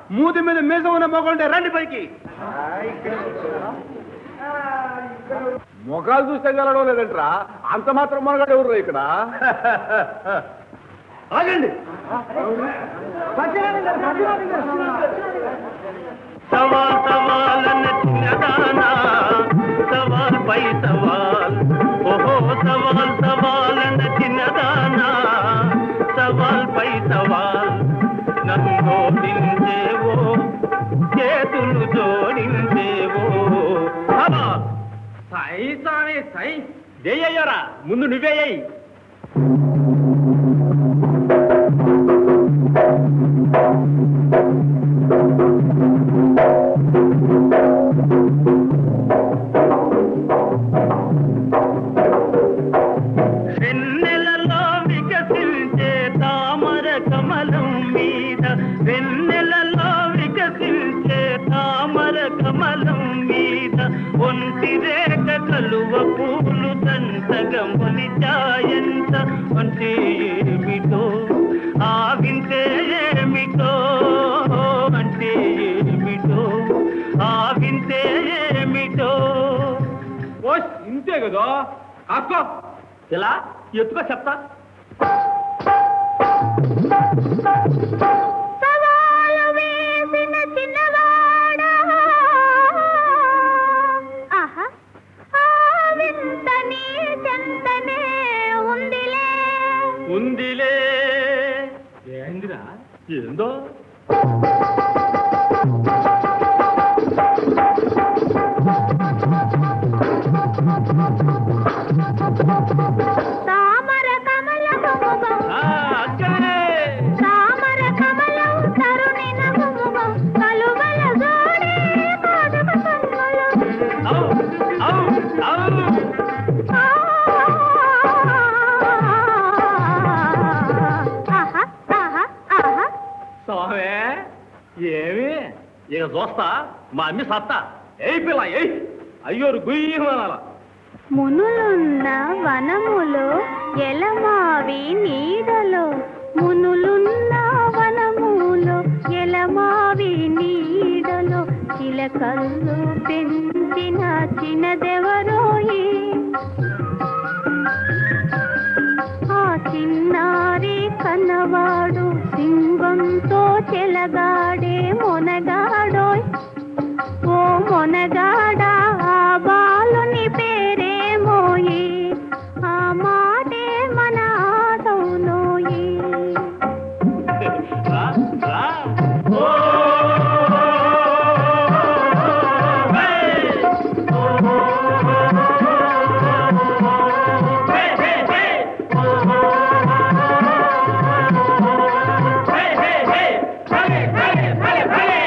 మూతి మీద మీస ఉన్న మొగలుంటే రండి పైకి ముఖాలు చూస్తే గెలడం లేదంట్రా అంత మాత్రం మనగాడు ఎవరు ఇక్కడ ఆగండి సవాల్ సవాల్ అన్న చిన్నదానా సవాల్ పై సవాల్ ఓహో సవాల్ సవాల్ అన్న చిన్నదానా సవాల్ పై సవాల్ నన్ను జోడించేవో చేతులు జోడించేవో సవాల్ సై స్వామి సై జయ్యరా ముందు నువ్వేయ్యి వెన్నెలలో వికసించే తామర కమలం మీద వెన్నెలలో వికసించే తామర కమలం మీద ఒంటి రేఖ కలువ పూలు దంతగా మొలిచాయంత అంటే ఏమిటో ఆ వింటే ఏమిటో అంటే ఏమిటో ఆ వింటే ఏమిటో ఓ ఇంతే కదా అక్కో ఇలా ఎత్తుకో చెప్తా సవాలు వేసిన చిన్నవాడా ఆహా ఆ వింత నీ చెంతనే ఉందిలే ఉందిలే ఏందిరా ఏందో తామర కమలము ముఖం ఆ, అక్కడే తామర కమలం తరుణిన ముఖం కలువల జోడే కాదమ కన్నులు ఔ, ఔ, ఔ. ఆ ఆహా ఆహా ఆహా స్వామి ఏమి ఇక చూస్తా మా అమ్మి సత్తా ఏయ్ పిల్ల ఏయ్ అయ్యోరు గుయ్యమనాల మునులున్న వనములో ఎలమావి నీడలో మునులున్న వనములో ఎలమావి నీడలో చిలకల్లు పెంచిన చిన్నదెవరోయి ఆ చిన్నారి కన్నవాడు సింగంతో చెలగాడే మొనగాడోయ్ ఓ మొనగాడా ఆ బాలుని పేరేమోయి ఆ మాటే మన ఆటవునోయి రా, రా. ఓ, హే. హే, హే, హే. హే, హే, హే. భలే, భలే, భలే, భలే.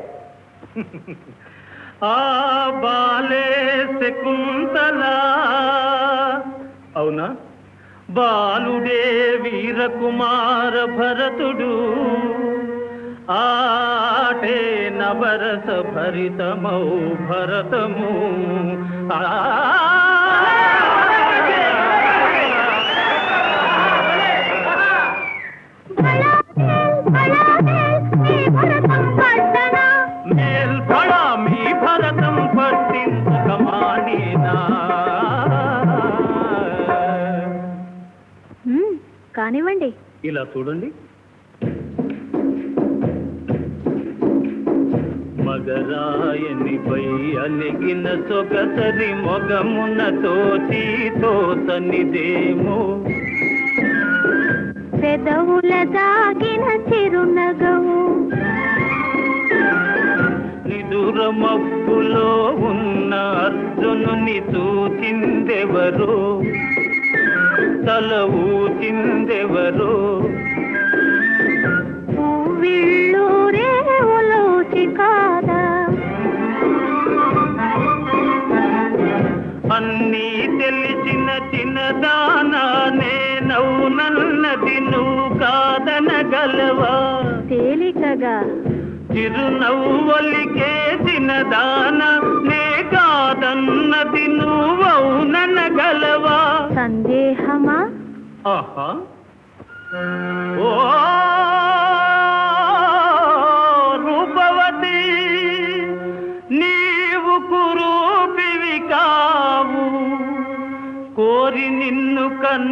ఆ బాలే శకుంతలా అవునా బాలుడే వీరకుమార భరతుడు ఆటే నవరస భరితమౌ భరతము ఆ భరతం పట్టనా మేల్పడా మీ భరతం పట్టించకమానేనా మ్మ్, కానివ్వండి ఇలా చూడండి మగరాయనిపై అలిగిన సొగసరి మొగమున తోచి తోసనిదేమో పెదవుల దాగిన చిరునగవు నిదుర మబ్బులో ఉన్న అర్జునుని చూచిందెవరో తల ఊచిందెవరో పువ్విళ్ళూరే ఉలోచి కాదా అన్నీ తెలిసిన చిన్నదానా నేనవునన్నది నువ్వు కాదనగలవా తేలికగా చిరునవ్వలికే చిన్నదాన నే కాదన్నది నువ్వవుననగలవా సందేహమా ఆహా ఓ రూప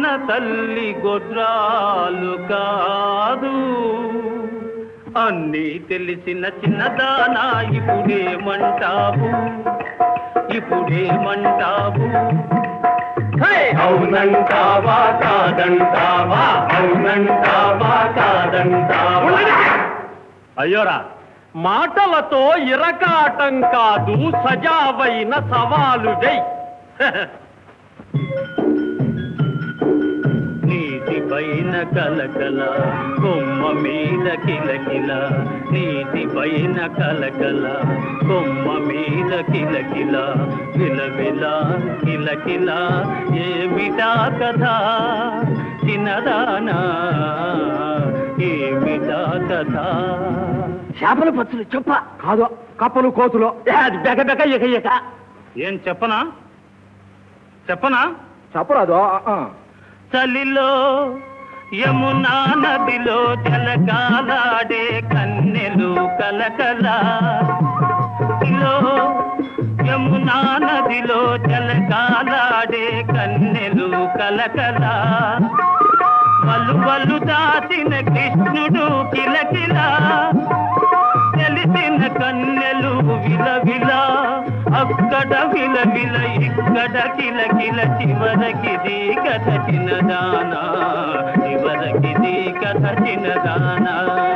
తల్లి గొడ్రాలు కాదు అన్నీ తెలిసిన చిన్నదానా ఇప్పుడేమంటావు ఇప్పుడేమంటావు అవునంటావా కాదంటావా అవునంటావా కాదంటావా అయ్యోరా మాటలతో ఇరకాటం కాదు సజావైన సవాలు జై నీటి పైన కలకల కొమ్మ మీద కిలకిల నీటి పైన కలకల కొమ్మ మీద కిలకిల విలవిల కిలకిల ఏమిటా కథ చిన్నదానా ఏమిటా కథ చేపల పచ్చులు చెప్ప కాదు కప్పలు కోతులు అది బెక బెక ఎక ఎక ఏం చెప్పనా చెప్పనా చెప్పరాదు ఆ. చలిలో యమునా నదిలో జలకాలాడే కన్నెలు కలకల లో యమునా నదిలో జలకాలాడే కన్నెలు కలకల వలువలు దాచిన కృష్ణుడు కిలకిల తెలిసిన కన్నెలు విలవిల అక్కడ విలవిల ఇక్కడ కిలకిల చివరకిది కథ చిన్నదానా చివరకిది కథ చిన్నదానా